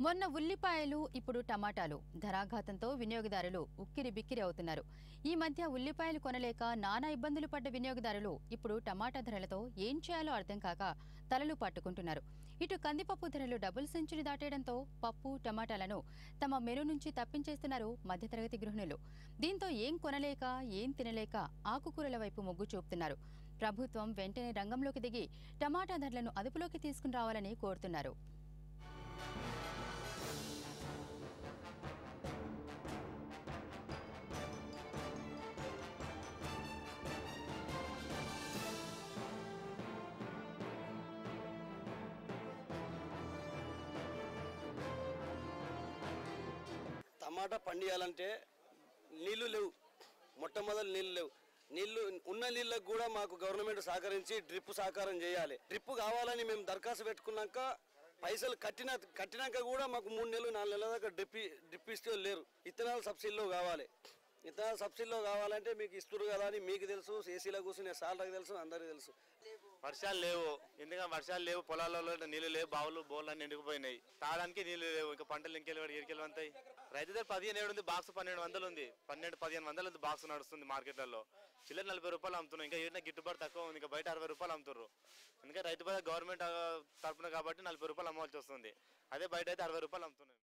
మొన్న ఉల్లిపాయలు ఇప్పుడు టమాటాలు ధరాఘాతంతో వినియోగదారులు ఉక్కిరి బిక్కిరి అవుతున్నారు ఈ మధ్య ఉల్లిపాయలు కొనలేక నానా ఇబ్బందులు పడ్డ వినియోగదారులు ఇప్పుడు టమాటా ధరలతో ఏం చేయాలో అర్థం కాక తలలు పట్టుకుంటున్నారు ఇటు కందిపప్పు ధరలు డబుల్ సెంచరీ దాటేయడంతో పప్పు టమాటాలను తమ మెను నుంచి తప్పించేస్తున్నారు మధ్యతరగతి గృహిణులు దీంతో ఏం కొనలేక ఏం తినలేక ఆకుకూరల వైపు మొగ్గు చూపుతున్నారు ప్రభుత్వం వెంటనే రంగంలోకి దిగి టమాటా ధరలను అదుపులోకి తీసుకుని రావాలని కోరుతున్నారు టమాటా పండియాలంటే నీళ్లు లేవు మొట్టమొదటి నీళ్లు లేవు నీళ్లు ఉన్న నీళ్ళకు కూడా మాకు గవర్నమెంట్ సహకరించి డ్రిప్ సహకారం చేయాలి డ్రిప్ కావాలని మేము దరఖాస్తు పెట్టుకున్నాక పైసలు కట్టిన కట్టినాక కూడా మాకు మూడు నెలలు నాలుగు నెలల దాకా డ్రిప్ డ్రిప్ ఇస్తే లేరు ఇత్తనాలు సబ్సిడీలో కావాలి ఇత్తనాలు సబ్సిడీలో కావాలంటే మీకు ఇస్తురు కదా అని మీకు తెలుసు ఏసీలో కూర్చునే సార్లకు తెలుసు అందరికీ తెలుసు వర్షాలు లేవు ఎందుకంటే వర్షాలు లేవు పొలాలలో నీళ్లు లేవు బావులు బోర్లు అన్ని ఎండిపోయినాయి తాగడానికి నీళ్లు లేవు ఇంకా పంటలు ఇంకెళ్ళి ఎరికెళ్ళి ఉంటాయి రైతు దగ్గర పదిహేను ఏడు ఉంది బాక్స్ పన్నెండు వందలు ఉంది పన్నెండు పదిహేను వందలు ఉంది బాక్స్ నడుస్తుంది మార్కెట్లలో చిల్లర నలభై రూపాయలు అమ్ముతున్నాం ఇంకా ఏదైనా గిట్టుబాటు తక్కువ ఉంది ఇంకా బయట అరవై రూపాయలు అమ్ముతున్నారు ఎందుకంటే రైతు బజార్ గవర్నమెంట్ తరపున కాబట్టి నలభై రూపాయలు అమ్మవలసి వస్తుంది అదే బయట అయితే అరవై రూపాయలు అమ్ముతున్నాయి